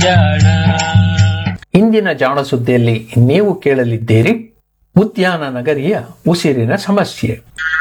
ಜಾಣ ಇಂದಿನ ಜಾಣ ಸುದ್ದಿಯಲ್ಲಿ ನೀವು ಕೇಳಲಿದ್ದೀರಿ ಉದ್ಯಾನ ನಗರಿಯ ಉಸಿರಿನ ಸಮಸ್ಯೆ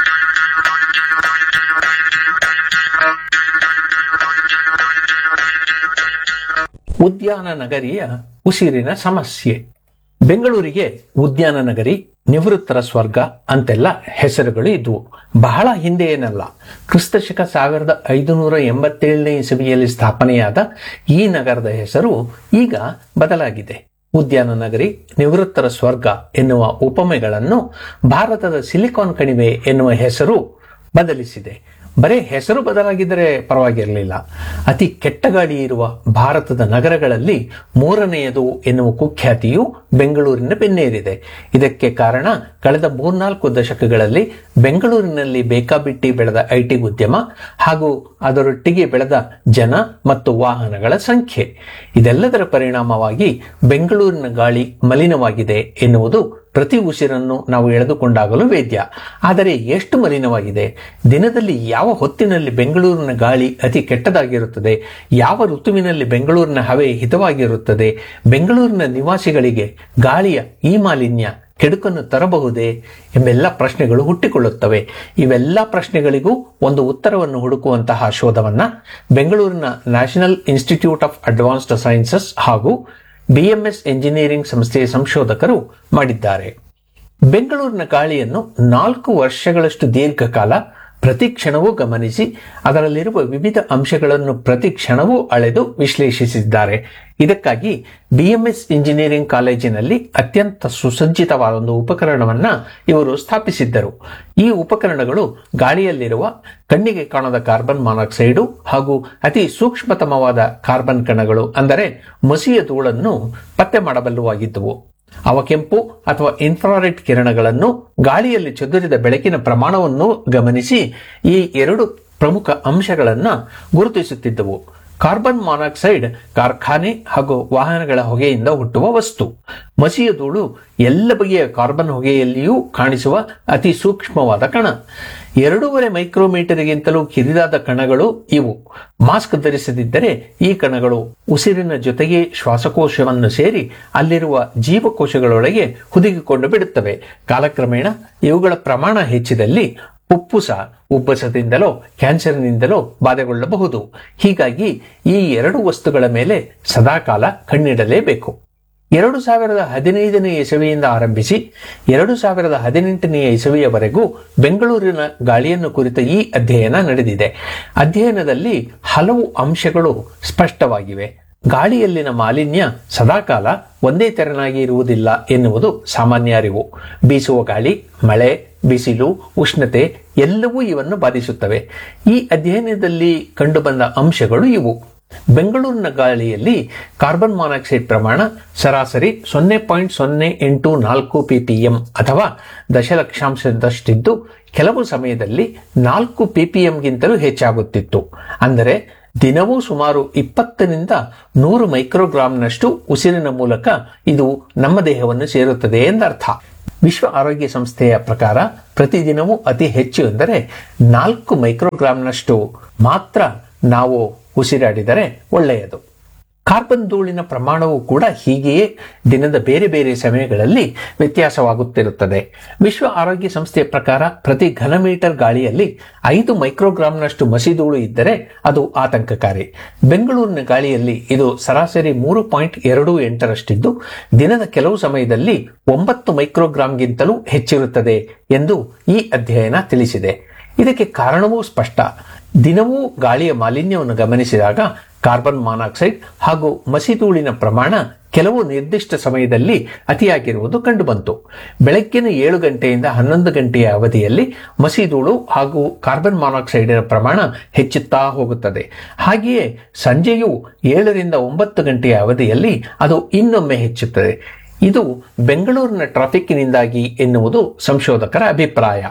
ಉದ್ಯಾನ ನಗರಿಯ ಉಸಿರಿನ ಸಮಸ್ಯೆ ಬೆಂಗಳೂರಿಗೆ ಉದ್ಯಾನ ನಗರಿ ನಿವೃತ್ತರ ಸ್ವರ್ಗ ಅಂತೆಲ್ಲ ಹೆಸರುಗಳು ಇದ್ವು ಬಹಳ ಹಿಂದೆ ಏನಲ್ಲ ಕ್ರಿಸ್ತಶಕ ಸಾವಿರದ ಐದುನೂರ ಎಂಬತ್ತೇಳನೇ ಇಸವಿಯಲ್ಲಿ ಸ್ಥಾಪನೆಯಾದ ಈ ನಗರದ ಹೆಸರು ಈಗ ಬದಲಾಗಿದೆ ಉದ್ಯಾನ ನಗರಿ ನಿವೃತ್ತರ ಸ್ವರ್ಗ ಎನ್ನುವ ಉಪಮೆಗಳನ್ನು ಭಾರತದ ಸಿಲಿಕಾನ್ ಕಣಿವೆ ಎನ್ನುವ ಹೆಸರು ಬದಲಿಸಿದೆ ಬರೇ ಹೆಸರು ಬದಲಾಗಿದ್ದರೆ ಪರವಾಗಿರಲಿಲ್ಲ ಅತಿ ಕೆಟ್ಟ ಗಾಳಿ ಇರುವ ಭಾರತದ ನಗರಗಳಲ್ಲಿ ಮೂರನೆಯದು ಎನ್ನುವ ಕುಖ್ಯಾತಿಯು ಬೆಂಗಳೂರಿನ ಬೆನ್ನೇರಿದೆ ಇದಕ್ಕೆ ಕಾರಣ ಕಳೆದ ಮೂರ್ನಾಲ್ಕು ದಶಕಗಳಲ್ಲಿ ಬೆಂಗಳೂರಿನಲ್ಲಿ ಬೇಕಾಬಿಟ್ಟಿ ಬೆಳೆದ ಐಟಿ ಉದ್ಯಮ ಹಾಗೂ ಅದರೊಟ್ಟಿಗೆ ಬೆಳೆದ ಜನ ಮತ್ತು ವಾಹನಗಳ ಸಂಖ್ಯೆ ಇದೆಲ್ಲದರ ಪರಿಣಾಮವಾಗಿ ಬೆಂಗಳೂರಿನ ಗಾಳಿ ಮಲಿನವಾಗಿದೆ ಎನ್ನುವುದು ಪ್ರತಿ ಉಸಿರನ್ನು ನಾವು ಎಳೆದುಕೊಂಡಾಗಲೂ ವೇದ್ಯ ಆದರೆ ಎಷ್ಟು ಮಲಿನವಾಗಿದೆ ದಿನದಲ್ಲಿ ಯಾವ ಹೊತ್ತಿನಲ್ಲಿ ಬೆಂಗಳೂರಿನ ಗಾಳಿ ಅತಿ ಕೆಟ್ಟದಾಗಿರುತ್ತದೆ ಯಾವ ಋತುವಿನಲ್ಲಿ ಬೆಂಗಳೂರಿನ ಹವೆ ಹಿತವಾಗಿರುತ್ತದೆ ಬೆಂಗಳೂರಿನ ನಿವಾಸಿಗಳಿಗೆ ಗಾಳಿಯ ಈ ಮಾಲಿನ್ಯ ಕೆಡುಕನ್ನು ತರಬಹುದೇ ಎಂಬೆಲ್ಲ ಪ್ರಶ್ನೆಗಳು ಹುಟ್ಟಿಕೊಳ್ಳುತ್ತವೆ ಇವೆಲ್ಲ ಪ್ರಶ್ನೆಗಳಿಗೂ ಒಂದು ಉತ್ತರವನ್ನು ಹುಡುಕುವಂತಹ ಶೋಧವನ್ನ ಬೆಂಗಳೂರಿನ National Institute of Advanced Sciences ಹಾಗೂ ಬಿಎಂಎಸ್ ಎಂಜಿನಿಯರಿಂಗ್ ಸಂಸ್ಥೆಯ ಸಂಶೋಧಕರು ಮಾಡಿದ್ದಾರೆ ಬೆಂಗಳೂರಿನ ಗಾಳಿಯನ್ನು ನಾಲ್ಕು ವರ್ಷಗಳಷ್ಟು ದೀರ್ಘಕಾಲ ಪ್ರತಿ ಕ್ಷಣವೂ ಗಮನಿಸಿ ಅದರಲ್ಲಿರುವ ವಿವಿಧ ಅಂಶಗಳನ್ನು ಪ್ರತಿ ಕ್ಷಣವೂ ಅಳೆದು ವಿಶ್ಲೇಷಿಸಿದ್ದಾರೆ ಇದಕ್ಕಾಗಿ ಬಿಎಂಎಸ್ ಇಂಜಿನಿಯರಿಂಗ್ ಕಾಲೇಜಿನಲ್ಲಿ ಅತ್ಯಂತ ಸುಸಜ್ಜಿತವಾದ ಒಂದು ಉಪಕರಣವನ್ನ ಇವರು ಸ್ಥಾಪಿಸಿದ್ದರು ಈ ಉಪಕರಣಗಳು ಗಾಳಿಯಲ್ಲಿರುವ ಕಣ್ಣಿಗೆ ಕಾಣದ ಕಾರ್ಬನ್ ಮಾನಾಕ್ಸೈಡು ಹಾಗೂ ಅತಿ ಸೂಕ್ಷ್ಮತಮವಾದ ಕಾರ್ಬನ್ ಕಣಗಳು ಅಂದರೆ ಮಸಿಯ ಧೂಳನ್ನು ಪತ್ತೆ ಮಾಡಬಲ್ಲವಾಗಿದ್ದವು ಅವ ಕೆಂಪು ಅಥವಾ ಇನ್ಫ್ರಾರೆಡ್ ಕಿರಣಗಳನ್ನು ಗಾಳಿಯಲ್ಲಿ ಚದುರಿದ ಬೆಳಕಿನ ಪ್ರಮಾಣವನ್ನು ಗಮನಿಸಿ ಈ ಎರಡು ಪ್ರಮುಖ ಅಂಶಗಳನ್ನು ಗುರುತಿಸುತ್ತಿದ್ದವು ಕಾರ್ಬನ್ ಮಾನಾಕ್ಸೈಡ್ ಕಾರ್ಖಾನೆ ಹಾಗೂ ವಾಹನಗಳ ಹೊಗೆಯಿಂದ ಹುಟ್ಟುವ ವಸ್ತು ಮಸಿಯ ಧೂಳು ಎಲ್ಲ ಬಗೆಯ ಕಾರ್ಬನ್ ಹೊಗೆಯಲ್ಲಿಯೂ ಕಾಣಿಸುವ ಅತಿ ಸೂಕ್ಷ್ಮವಾದ ಕಣ ಎರಡೂವರೆ ಮೈಕ್ರೋಮೀಟರ್ಗಿಂತಲೂ ಕಿರಿದಾದ ಕಣಗಳು ಇವು ಮಾಸ್ಕ್ ಧರಿಸದಿದ್ದರೆ ಈ ಕಣಗಳು ಉಸಿರಿನ ಜೊತೆಗೆ ಶ್ವಾಸಕೋಶವನ್ನು ಸೇರಿ ಅಲ್ಲಿರುವ ಜೀವಕೋಶಗಳೊಳಗೆ ಹುದುಗಿಕೊಂಡು ಬಿಡುತ್ತವೆ ಕಾಲಕ್ರಮೇಣ ಇವುಗಳ ಪ್ರಮಾಣ ಹೆಚ್ಚಿದಲ್ಲಿ ಉಪ್ಪುಸ ಉಬ್ಬಸದಿಂದಲೋ ಕ್ಯಾನ್ಸರ್ನಿಂದಲೋ ಬಾಧೆಗೊಳ್ಳಬಹುದು ಹೀಗಾಗಿ ಈ ಎರಡು ವಸ್ತುಗಳ ಮೇಲೆ ಸದಾಕಾಲ ಕಣ್ಣಿಡಲೇಬೇಕು ಎರಡು ಸಾವಿರದ ಹದಿನೈದನೇ ಇಸವಿಯಿಂದ ಆರಂಭಿಸಿ ಎರಡು ಸಾವಿರದ ಹದಿನೆಂಟನೆಯ ಇಸವಿಯವರೆಗೂ ಬೆಂಗಳೂರಿನ ಗಾಳಿಯನ್ನು ಕುರಿತ ಈ ಅಧ್ಯಯನ ನಡೆದಿದೆ ಅಧ್ಯಯನದಲ್ಲಿ ಹಲವು ಅಂಶಗಳು ಸ್ಪಷ್ಟವಾಗಿವೆ ಗಾಳಿಯಲ್ಲಿನ ಮಾಲಿನ್ಯ ಸದಾಕಾಲ ಒಂದೇ ತೆರನಾಗಿ ಇರುವುದಿಲ್ಲ ಎನ್ನುವುದು ಸಾಮಾನ್ಯ ಅರಿವು ಬೀಸುವ ಗಾಳಿ ಮಳೆ ಬಿಸಿಲು ಉಷ್ಣತೆ ಎಲ್ಲವೂ ಇವನ್ನು ಬಾಧಿಸುತ್ತವೆ ಈ ಅಧ್ಯಯನದಲ್ಲಿ ಕಂಡುಬಂದ ಅಂಶಗಳು ಇವು ಬೆಂಗಳೂರಿನ ಗಾಳಿಯಲ್ಲಿ ಕಾರ್ಬನ್ ಮಾನಾಕ್ಸೈಡ್ ಪ್ರಮಾಣ ಸರಾಸರಿ ಸೊನ್ನೆ ಪಾಯಿಂಟ್ ಸೊನ್ನೆ ಎಂಟು ನಾಲ್ಕು ಪಿಪಿಎಂ ಅಥವಾ ದಶಲಕ್ಷಾಂಶದಷ್ಟಿದ್ದು ಕೆಲವು ಸಮಯದಲ್ಲಿ ನಾಲ್ಕು ಪಿಪಿಎಂಗಿಂತಲೂ ಹೆಚ್ಚಾಗುತ್ತಿತ್ತು ಅಂದರೆ ದಿನವೂ ಸುಮಾರು ಇಪ್ಪತ್ತರಿಂದ ನೂರು ಮೈಕ್ರೋಗ್ರಾಂನಷ್ಟು ಉಸಿರಿನ ಮೂಲಕ ಇದು ನಮ್ಮ ದೇಹವನ್ನು ಸೇರುತ್ತದೆ ಎಂದರ್ಥ ವಿಶ್ವ ಆರೋಗ್ಯ ಸಂಸ್ಥೆಯ ಪ್ರಕಾರ ಪ್ರತಿದಿನವೂ ಅತಿ ಹೆಚ್ಚು ಎಂದರೆ ನಾಲ್ಕು ಮೈಕ್ರೋಗ್ರಾಂನಷ್ಟು ಮಾತ್ರ ನಾವು ಉಸಿರಾಡಿದರೆ ಒಳ್ಳೆಯದು ಕಾರ್ಬನ್ ಧೂಳಿನ ಪ್ರಮಾಣವು ಕೂಡ ಹೀಗೆಯೇ ದಿನದ ಬೇರೆ ಬೇರೆ ಸಮಯಗಳಲ್ಲಿ ವ್ಯತ್ಯಾಸವಾಗುತ್ತಿರುತ್ತದೆ ವಿಶ್ವ ಆರೋಗ್ಯ ಸಂಸ್ಥೆಯ ಪ್ರಕಾರ ಪ್ರತಿ ಘನಮೀಟರ್ ಗಾಳಿಯಲ್ಲಿ ಐದು ಮೈಕ್ರೋಗ್ರಾಂನಷ್ಟು ಮಸಿಧೂಳು ಇದ್ದರೆ ಅದು ಆತಂಕಕಾರಿ ಬೆಂಗಳೂರಿನ ಗಾಳಿಯಲ್ಲಿ ಇದು ಸರಾಸರಿ ಮೂರು ಪಾಯಿಂಟ್ ಎರಡು ಎಂಟರಷ್ಟಿದ್ದು ದಿನದ ಕೆಲವು ಸಮಯದಲ್ಲಿ ಒಂಬತ್ತು ಮೈಕ್ರೋಗ್ರಾಂಗಿಂತಲೂ ಹೆಚ್ಚಿರುತ್ತದೆ ಎಂದು ಈ ಅಧ್ಯಯನ ತಿಳಿಸಿದೆ ಇದಕ್ಕೆ ಕಾರಣವೂ ಸ್ಪಷ್ಟ ದಿನವೂ ಗಾಳಿಯ ಮಾಲಿನ್ಯವನ್ನು ಗಮನಿಸಿದಾಗ ಕಾರ್ಬನ್ ಮಾನಾಕ್ಸೈಡ್ ಹಾಗೂ ಮಸಿಧೂಳಿನ ಪ್ರಮಾಣ ಕೆಲವು ನಿರ್ದಿಷ್ಟ ಸಮಯದಲ್ಲಿ ಅತಿಯಾಗಿರುವುದು ಕಂಡುಬಂತು ಬೆಳಗ್ಗಿನ ಏಳು ಗಂಟೆಯಿಂದ ಹನ್ನೊಂದು ಗಂಟೆಯ ಅವಧಿಯಲ್ಲಿ ಮಸಿಧೂಳು ಹಾಗೂ ಕಾರ್ಬನ್ ಮಾನಾಕ್ಸೈಡಿನ ಪ್ರಮಾಣ ಹೆಚ್ಚುತ್ತಾ ಹೋಗುತ್ತದೆ ಹಾಗೆಯೇ ಸಂಜೆಯು ಏಳರಿಂದ ಒಂಬತ್ತು ಗಂಟೆಯ ಅವಧಿಯಲ್ಲಿ ಅದು ಇನ್ನೊಮ್ಮೆ ಹೆಚ್ಚುತ್ತದೆ ಇದು ಬೆಂಗಳೂರಿನ ಟ್ರಾಫಿಕ್ನಿಂದಾಗಿ ಎನ್ನುವುದು ಸಂಶೋಧಕರ ಅಭಿಪ್ರಾಯ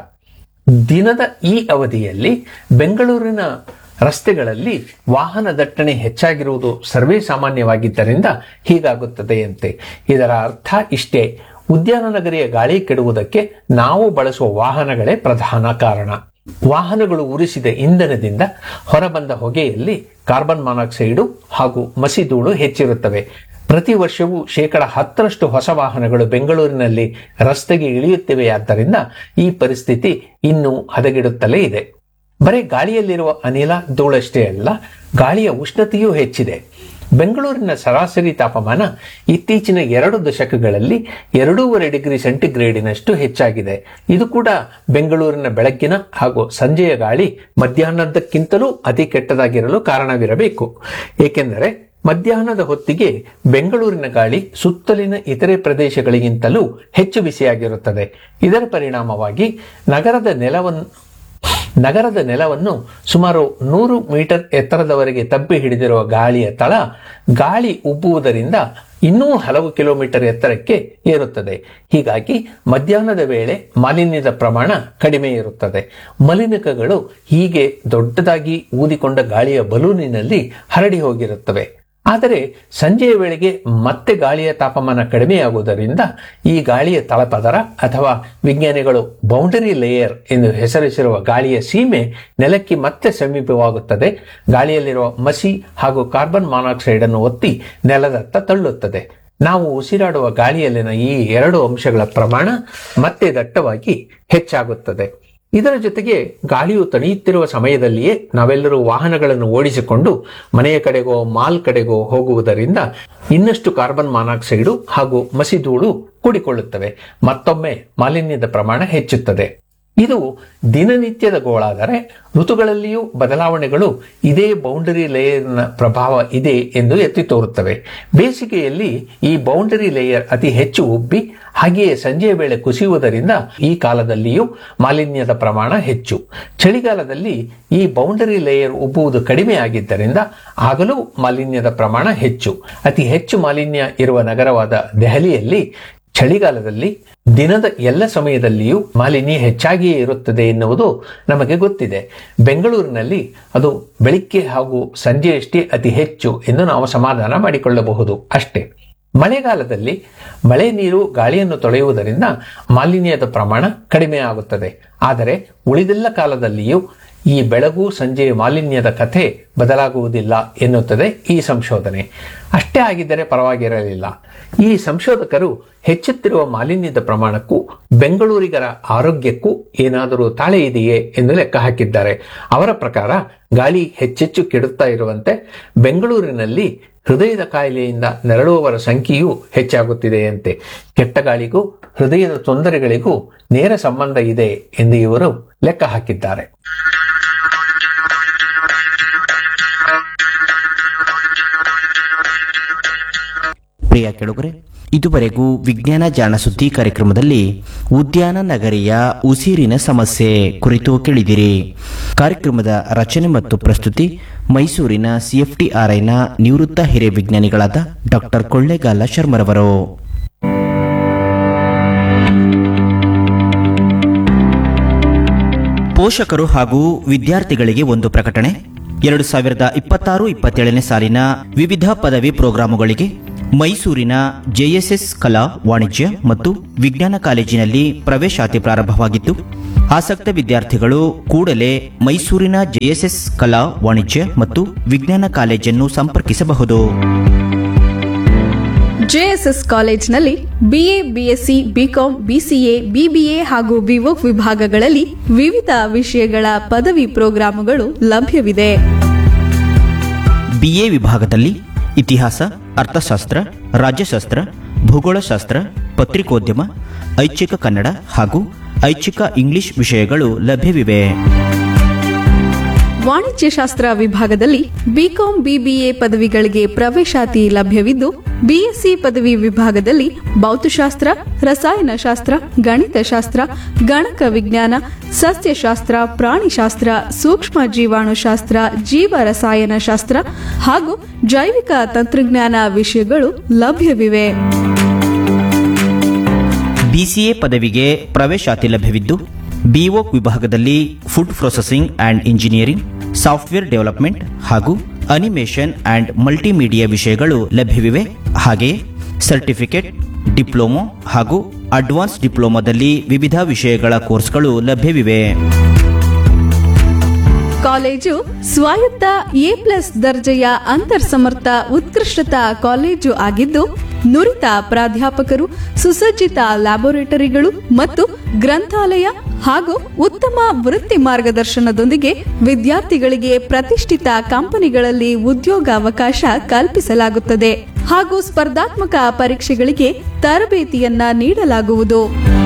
ದಿನದ ಈ ಅವಧಿಯಲ್ಲಿ ಬೆಂಗಳೂರಿನ ರಸ್ತೆಗಳಲ್ಲಿ ವಾಹನ ದಟ್ಟಣೆ ಹೆಚ್ಚಾಗಿರುವುದು ಸರ್ವೇ ಸಾಮಾನ್ಯವಾಗಿದ್ದರಿಂದ ಹೀಗಾಗುತ್ತದೆಯಂತೆ ಇದರ ಅರ್ಥ ಇಷ್ಟೇ ಉದ್ಯಾನ ನಗರಿಯ ಗಾಳಿ ಕೆಡುವುದಕ್ಕೆ ನಾವು ಬಳಸುವ ವಾಹನಗಳೇ ಪ್ರಧಾನ ಕಾರಣ ವಾಹನಗಳು ಉರಿಸಿದ ಇಂಧನದಿಂದ ಹೊರಬಂದ ಹೊಗೆಯಲ್ಲಿ ಕಾರ್ಬನ್ ಮಾನಾಕ್ಸೈಡು ಹಾಗೂ ಮಸಿಧೂಳು ಹೆಚ್ಚಿರುತ್ತವೆ ಪ್ರತಿ ವರ್ಷವೂ ಶೇಕಡ ಹತ್ತರಷ್ಟು ಹೊಸ ವಾಹನಗಳು ಬೆಂಗಳೂರಿನಲ್ಲಿ ರಸ್ತೆಗೆ ಇಳಿಯುತ್ತಿವೆಯಾದ್ದರಿಂದ ಈ ಪರಿಸ್ಥಿತಿ ಇನ್ನೂ ಹದಗೆಡುತ್ತಲೇ ಇದೆ ಬರೀ ಗಾಳಿಯಲ್ಲಿರುವ ಅನಿಲ ಧೂಳಷ್ಟೇ ಅಲ್ಲ ಗಾಳಿಯ ಉಷ್ಣತೆಯೂ ಹೆಚ್ಚಿದೆ ಬೆಂಗಳೂರಿನ ಸರಾಸರಿ ತಾಪಮಾನ ಇತ್ತೀಚಿನ ಎರಡು ದಶಕಗಳಲ್ಲಿ ಎರಡೂವರೆ ಡಿಗ್ರಿ ಸೆಂಟಿಗ್ರೇಡಿನಷ್ಟು ಹೆಚ್ಚಾಗಿದೆ ಇದು ಕೂಡ ಬೆಂಗಳೂರಿನ ಬೆಳಗ್ಗಿನ ಹಾಗೂ ಸಂಜೆಯ ಗಾಳಿ ಮಧ್ಯಾಹ್ನದಕ್ಕಿಂತಲೂ ಅತಿ ಕೆಟ್ಟದಾಗಿರಲು ಕಾರಣವಿರಬೇಕು ಏಕೆಂದರೆ ಮಧ್ಯಾಹ್ನದ ಹೊತ್ತಿಗೆ ಬೆಂಗಳೂರಿನ ಗಾಳಿ ಸುತ್ತಲಿನ ಇತರೆ ಪ್ರದೇಶಗಳಿಗಿಂತಲೂ ಹೆಚ್ಚು ಬಿಸಿಯಾಗಿರುತ್ತದೆ ಇದರ ಪರಿಣಾಮವಾಗಿ ನಗರದ ನೆಲವನ್ನು ನಗರದ ನೆಲವನ್ನು ಸುಮಾರು ನೂರು ಮೀಟರ್ ಎತ್ತರದವರೆಗೆ ತಬ್ಬಿ ಹಿಡಿದಿರುವ ಗಾಳಿಯ ತಳ ಗಾಳಿ ಉಬ್ಬುವುದರಿಂದ ಇನ್ನೂ ಹಲವು ಕಿಲೋಮೀಟರ್ ಎತ್ತರಕ್ಕೆ ಏರುತ್ತದೆ ಹೀಗಾಗಿ ಮಧ್ಯಾಹ್ನದ ವೇಳೆ ಮಾಲಿನ್ಯದ ಪ್ರಮಾಣ ಕಡಿಮೆ ಇರುತ್ತದೆ ಮಲಿನಕಗಳು ಹೀಗೆ ದೊಡ್ಡದಾಗಿ ಊದಿಕೊಂಡ ಗಾಳಿಯ ಬಲೂನಿನಲ್ಲಿ ಹರಡಿ ಹೋಗಿರುತ್ತವೆ ಆದರೆ ಸಂಜೆಯ ವೇಳೆಗೆ ಮತ್ತೆ ಗಾಳಿಯ ತಾಪಮಾನ ಕಡಿಮೆಯಾಗುವುದರಿಂದ ಈ ಗಾಳಿಯ ತಳಪದರ ಅಥವಾ ವಿಜ್ಞಾನಿಗಳು ಬೌಂಡರಿ ಲೇಯರ್ ಎಂದು ಹೆಸರಿಸಿರುವ ಗಾಳಿಯ ಸೀಮೆ ನೆಲಕ್ಕೆ ಮತ್ತೆ ಸಮೀಪವಾಗುತ್ತದೆ ಗಾಳಿಯಲ್ಲಿರುವ ಮಸಿ ಹಾಗೂ ಕಾರ್ಬನ್ ಮಾನಾಕ್ಸೈಡ್ ಅನ್ನು ಒತ್ತಿ ನೆಲದತ್ತ ತಳ್ಳುತ್ತದೆ ನಾವು ಉಸಿರಾಡುವ ಗಾಳಿಯಲ್ಲಿನ ಈ ಎರಡು ಅಂಶಗಳ ಪ್ರಮಾಣ ಮತ್ತೆ ದಟ್ಟವಾಗಿ ಹೆಚ್ಚಾಗುತ್ತದೆ ಇದರ ಜೊತೆಗೆ ಗಾಳಿಯು ತಣಿಯುತ್ತಿರುವ ಸಮಯದಲ್ಲಿಯೇ ನಾವೆಲ್ಲರೂ ವಾಹನಗಳನ್ನು ಓಡಿಸಿಕೊಂಡು ಮನೆಯ ಕಡೆಗೋ ಮಾಲ್ ಕಡೆಗೋ ಹೋಗುವುದರಿಂದ ಇನ್ನಷ್ಟು ಕಾರ್ಬನ್ ಮಾನಾಕ್ಸೈಡು ಹಾಗೂ ಮಸಿಧೂಳು ಕೂಡಿಕೊಳ್ಳುತ್ತವೆ ಮತ್ತೊಮ್ಮೆ ಮಾಲಿನ್ಯದ ಪ್ರಮಾಣ ಹೆಚ್ಚುತ್ತದೆ ಇದು ದಿನನಿತ್ಯದ ಗೋಳಾದರೆ ಋತುಗಳಲ್ಲಿಯೂ ಬದಲಾವಣೆಗಳು ಇದೇ ಬೌಂಡರಿ ಲೇಯರ್ನ ಪ್ರಭಾವ ಇದೆ ಎಂದು ಎತ್ತಿ ತೋರುತ್ತವೆ ಬೇಸಿಗೆಯಲ್ಲಿ ಈ ಬೌಂಡರಿ ಲೇಯರ್ ಅತಿ ಹೆಚ್ಚು ಉಬ್ಬಿ ಹಾಗೆಯೇ ಸಂಜೆಯ ವೇಳೆ ಕುಸಿಯುವುದರಿಂದ ಈ ಕಾಲದಲ್ಲಿಯೂ ಮಾಲಿನ್ಯದ ಪ್ರಮಾಣ ಹೆಚ್ಚು ಚಳಿಗಾಲದಲ್ಲಿ ಈ ಬೌಂಡರಿ ಲೇಯರ್ ಉಬ್ಬುವುದು ಕಡಿಮೆ ಆಗಿದ್ದರಿಂದ ಆಗಲೂ ಮಾಲಿನ್ಯದ ಪ್ರಮಾಣ ಹೆಚ್ಚು ಅತಿ ಹೆಚ್ಚು ಮಾಲಿನ್ಯ ಇರುವ ನಗರವಾದ ದೆಹಲಿಯಲ್ಲಿ ಚಳಿಗಾಲದಲ್ಲಿ ದಿನದ ಎಲ್ಲ ಸಮಯದಲ್ಲಿಯೂ ಮಾಲಿನ್ಯ ಹೆಚ್ಚಾಗಿಯೇ ಇರುತ್ತದೆ ಎನ್ನುವುದು ನಮಗೆ ಗೊತ್ತಿದೆ ಬೆಂಗಳೂರಿನಲ್ಲಿ ಅದು ಬೆಳಿಗ್ಗೆ ಹಾಗೂ ಸಂಜೆಯಷ್ಟೇ ಅತಿ ಹೆಚ್ಚು ಎಂದು ನಾವು ಸಮಾಧಾನ ಮಾಡಿಕೊಳ್ಳಬಹುದು ಅಷ್ಟೇ ಮಳೆಗಾಲದಲ್ಲಿ ಮಳೆ ನೀರು ಗಾಳಿಯನ್ನು ತೊಳೆಯುವುದರಿಂದ ಮಾಲಿನ್ಯದ ಪ್ರಮಾಣ ಕಡಿಮೆ ಆಗುತ್ತದೆ ಆದರೆ ಉಳಿದೆಲ್ಲ ಕಾಲದಲ್ಲಿಯೂ ಈ ಬೆಳಗು ಸಂಜೆಯ ಮಾಲಿನ್ಯದ ಕಥೆ ಬದಲಾಗುವುದಿಲ್ಲ ಎನ್ನುತ್ತದೆ ಈ ಸಂಶೋಧನೆ ಅಷ್ಟೇ ಆಗಿದ್ದರೆ ಪರವಾಗಿರಲಿಲ್ಲ ಈ ಸಂಶೋಧಕರು ಹೆಚ್ಚುತ್ತಿರುವ ಮಾಲಿನ್ಯದ ಪ್ರಮಾಣಕ್ಕೂ ಬೆಂಗಳೂರಿಗರ ಆರೋಗ್ಯಕ್ಕೂ ಏನಾದರೂ ತಾಳೆ ಇದೆಯೇ ಎಂದು ಲೆಕ್ಕ ಹಾಕಿದ್ದಾರೆ ಅವರ ಪ್ರಕಾರ ಗಾಳಿ ಹೆಚ್ಚೆಚ್ಚು ಕೆಡುತ್ತಾ ಇರುವಂತೆ ಬೆಂಗಳೂರಿನಲ್ಲಿ ಹೃದಯದ ಕಾಯಿಲೆಯಿಂದ ನರಳುವವರ ಸಂಖ್ಯೆಯೂ ಹೆಚ್ಚಾಗುತ್ತಿದೆಯಂತೆ ಕೆಟ್ಟ ಗಾಳಿಗೂ ಹೃದಯದ ತೊಂದರೆಗಳಿಗೂ ನೇರ ಸಂಬಂಧ ಇದೆ ಎಂದು ಇವರು ಲೆಕ್ಕ ಹಾಕಿದ್ದಾರೆ ಪ್ರಿಯ ಕೆಳಗರೆ ಇದುವರೆಗೂ ವಿಜ್ಞಾನ ಜಾಣ ಸುದ್ದಿ ಕಾರ್ಯಕ್ರಮದಲ್ಲಿ ಉದ್ಯಾನ ನಗರಿಯ ಉಸಿರಿನ ಸಮಸ್ಯೆ ಕುರಿತು ಕೇಳಿದಿರಿ ಕಾರ್ಯಕ್ರಮದ ರಚನೆ ಮತ್ತು ಪ್ರಸ್ತುತಿ ಮೈಸೂರಿನ ಸಿಎಫ್ಟಿಆರ್ಐನ ನಿವೃತ್ತ ಹಿರಿಯ ವಿಜ್ಞಾನಿಗಳಾದ ಡಾಕ್ಟರ್ ಕೊಳ್ಳೇಗಾಲ ಶರ್ಮರವರು ಪೋಷಕರು ಹಾಗೂ ವಿದ್ಯಾರ್ಥಿಗಳಿಗೆ ಒಂದು ಪ್ರಕಟಣೆ ಎರಡು ಸಾವಿರದ ಇಪ್ಪತ್ತಾರು ಇಪ್ಪತ್ತೇಳನೇ ಸಾಲಿನ ವಿವಿಧ ಪದವಿ ಪ್ರೋಗ್ರಾಮುಗಳಿಗೆ ಮೈಸೂರಿನ ಜೆಎಸ್ಎಸ್ ಕಲಾ ವಾಣಿಜ್ಯ ಮತ್ತು ವಿಜ್ಞಾನ ಕಾಲೇಜಿನಲ್ಲಿ ಪ್ರವೇಶಾತಿ ಪ್ರಾರಂಭವಾಗಿತ್ತು ಆಸಕ್ತ ವಿದ್ಯಾರ್ಥಿಗಳು ಕೂಡಲೇ ಮೈಸೂರಿನ ಜೆಎಸ್ಎಸ್ ಕಲಾ ವಾಣಿಜ್ಯ ಮತ್ತು ವಿಜ್ಞಾನ ಕಾಲೇಜನ್ನು ಸಂಪರ್ಕಿಸಬಹುದು ಜೆಎಸ್ಎಸ್ ಕಾಲೇಜ್ನಲ್ಲಿ BA BSc BCom BCA BBA ಹಾಗೂ ಬಿವೋಕ್ ವಿಭಾಗಗಳಲ್ಲಿ ವಿವಿಧ ವಿಷಯಗಳ ಪದವಿ ಪ್ರೋಗ್ರಾಮುಗಳು ಲಭ್ಯವಿದೆ ಬಿಎ ವಿಭಾಗದಲ್ಲಿ ಇತಿಹಾಸ ಅರ್ಥಶಾಸ್ತ್ರ ರಾಜ್ಯಶಾಸ್ತ್ರ ಭೂಗೋಳಶಾಸ್ತ್ರ ಪತ್ರಿಕೋದ್ಯಮ ಐಚ್ಛಿಕ ಕನ್ನಡ ಹಾಗೂ ಐಚ್ಛಿಕ ಇಂಗ್ಲಿಷ್ ವಿಷಯಗಳು ಲಭ್ಯವಿವೆ ವಾಣಿಜ್ಯಶಾಸ್ತ್ರ ವಿಭಾಗದಲ್ಲಿ ಬಿಕಾಂ ಬಿಬಿಎ ಪದವಿಗಳಿಗೆ ಪ್ರವೇಶಾತಿ ಲಭ್ಯವಿದ್ದು ಬಿಎಸ್ಸಿ ಪದವಿ ವಿಭಾಗದಲ್ಲಿ ಭೌತಶಾಸ್ತ್ರ ರಸಾಯನಶಾಸ್ತ್ರ ಗಣಿತಶಾಸ್ತ್ರ ಗಣಕ ವಿಜ್ಞಾನ ಸಸ್ಯಶಾಸ್ತ್ರ ಪ್ರಾಣಿಶಾಸ್ತ್ರ ಸೂಕ್ಷ್ಮ ಜೀವಾಣುಶಾಸ್ತ್ರ ಜೀವ ರಸಾಯನಶಾಸ್ತ್ರ ಹಾಗೂ ಜೈವಿಕ ತಂತ್ರಜ್ಞಾನ ವಿಷಯಗಳು ಲಭ್ಯವಿವೆ ಬಿಸಿಎ ಪದವಿಗೆ ಪ್ರವೇಶಾತಿ ಲಭ್ಯವಿದ್ದು ಬಿಒಕ್ ವಿಭಾಗದಲ್ಲಿ food processing and engineering software development ಹಾಗೂ ಅನಿಮೇಷನ್ ಆ್ಯಂಡ್ ಮಲ್ಟಿಮೀಡಿಯಾ ವಿಷಯಗಳು ಲಭ್ಯವಿವೆ ಹಾಗೆಯೇ ಸರ್ಟಿಫಿಕೇಟ್ ಡಿಪ್ಲೊಮೊ ಹಾಗೂ ಅಡ್ವಾನ್ಸ್ ಡಿಪ್ಲೊಮಾದಲ್ಲಿ ವಿವಿಧ ವಿಷಯಗಳ ಕೋರ್ಸ್ಗಳು ಲಭ್ಯವಿವೆ ಕಾಲೇಜು ಸ್ವಾಯತ್ತ ಎ ಪ್ಲಸ್ ದರ್ಜೆಯ ಅಂತರ್ಸಮರ್ಥ ಉತ್ಕೃಷ್ಟತಾ ಕಾಲೇಜು ಆಗಿದ್ದು ನುರಿತ ಪ್ರಾಧ್ಯಾಪಕರು ಸುಸಜ್ಜಿತ ಲ್ಯಾಬೊರೇಟರಿಗಳು ಮತ್ತು ಗ್ರಂಥಾಲಯ ಹಾಗೂ ಉತ್ತಮ ವೃತ್ತಿ ಮಾರ್ಗದರ್ಶನದೊಂದಿಗೆ ವಿದ್ಯಾರ್ಥಿಗಳಿಗೆ ಪ್ರತಿಷ್ಠಿತ ಕಂಪನಿಗಳಲ್ಲಿ ಉದ್ಯೋಗಾವಕಾಶ ಕಲ್ಪಿಸಲಾಗುತ್ತದೆ ಹಾಗೂ ಸ್ಪರ್ಧಾತ್ಮಕ ಪರೀಕ್ಷೆಗಳಿಗೆ ತರಬೇತಿಯನ್ನ ನೀಡಲಾಗುವುದು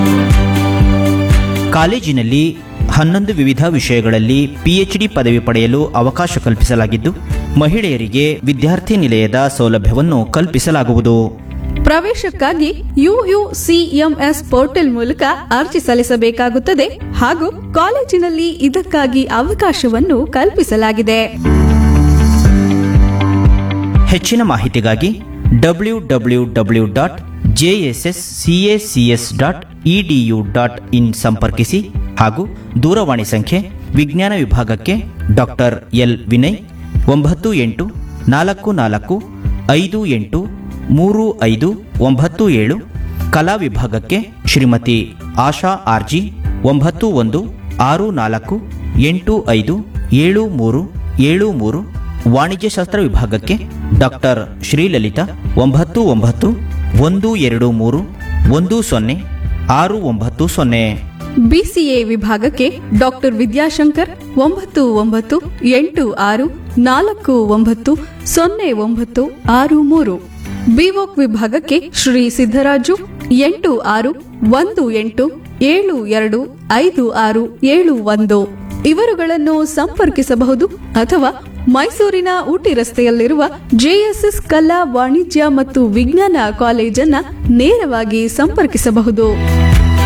ಕಾಲೇಜಿನಲ್ಲಿ ಹನ್ನೊಂದು ವಿವಿಧ ವಿಷಯಗಳಲ್ಲಿ ಪಿಎಚ್ಡಿ ಪದವಿ ಪಡೆಯಲು ಅವಕಾಶ ಕಲ್ಪಿಸಲಾಗಿದ್ದು ಮಹಿಳೆಯರಿಗೆ ವಿದ್ಯಾರ್ಥಿ ನಿಲಯದ ಸೌಲಭ್ಯವನ್ನು ಕಲ್ಪಿಸಲಾಗುವುದು ಪ್ರವೇಶಕ್ಕಾಗಿ ಯುಯುಸಿಎಂಎಸ್ ಪೋರ್ಟಲ್ ಮೂಲಕ ಅರ್ಜಿ ಸಲ್ಲಿಸಬೇಕಾಗುತ್ತದೆ ಹಾಗೂ ಕಾಲೇಜಿನಲ್ಲಿ ಇದಕ್ಕಾಗಿ ಅವಕಾಶವನ್ನು ಕಲ್ಪಿಸಲಾಗಿದೆ ಹೆಚ್ಚಿನ ಮಾಹಿತಿಗಾಗಿ W W W dot JSS CACS dot EDU dot in ಸಂಪರ್ಕಿಸಿ ಹಾಗೂ ದೂರವಾಣಿ ಸಂಖ್ಯೆ ವಿಜ್ಞಾನ ವಿಭಾಗಕ್ಕೆ ಡಾಕ್ಟರ್ ಎಲ್ ವಿನಯ್ ಒಂಬತ್ತು ಎಂಟು ನಾಲ್ಕು ನಾಲ್ಕು ಐದು ಎಂಟು ಮೂರು ಐದು ಒಂಬತ್ತು ಏಳು ಕಲಾ ವಿಭಾಗಕ್ಕೆ ಶ್ರೀಮತಿ ಆಶಾ ಆರ್ಜಿ ಒಂಬತ್ತು ಒಂದು ಆರು ನಾಲ್ಕು ಎಂಟು ಐದು ಏಳು ಮೂರು ಏಳು ಮೂರು ವಾಣಿಜ್ಯಶಾಸ್ತ್ರ ವಿಭಾಗಕ್ಕೆ ಡಾಕ್ಟರ್ ಶ್ರೀಲಲಿತಾ ಒಂಬತ್ತು ಒಂಬತ್ತು ಒಂದು ಎರಡು ಮೂರು ಒಂದು ಸೊನ್ನೆ ಆರು ಒಂಬತ್ತು ಸೊನ್ನೆ ಬಿಸಿಎ ವಿಭಾಗಕ್ಕೆ ಡಾಕ್ಟರ್ ವಿದ್ಯಾಶಂಕರ್ ಒಂಬತ್ತು ಒಂಬತ್ತು ಎಂಟು ಆರು ನಾಲ್ಕು ಒಂಬತ್ತು ಸೊನ್ನೆ ಒಂಬತ್ತು ಆರು ಮೂರು ಬಿವೋಕ್ ವಿಭಾಗಕ್ಕೆ ಶ್ರೀ ಸಿದ್ದರಾಜು ಎಂಟು ಆರು ಒಂದು ಎಂಟು ಏಳು ಎರಡು ಐದು ಆರು ಏಳು ಒಂದು ಇವರುಗಳನ್ನು ಸಂಪರ್ಕಿಸಬಹುದು ಅಥವಾ ಮೈಸೂರಿನ ಊಟಿ ರಸ್ತೆಯಲ್ಲಿರುವ ಜೆಎಸ್ಎಸ್ ಕಲಾ ವಾಣಿಜ್ಯ ಮತ್ತು ವಿಜ್ಞಾನ ಕಾಲೇಜನ್ನ ನೇರವಾಗಿ ಸಂಪರ್ಕಿಸಬಹುದು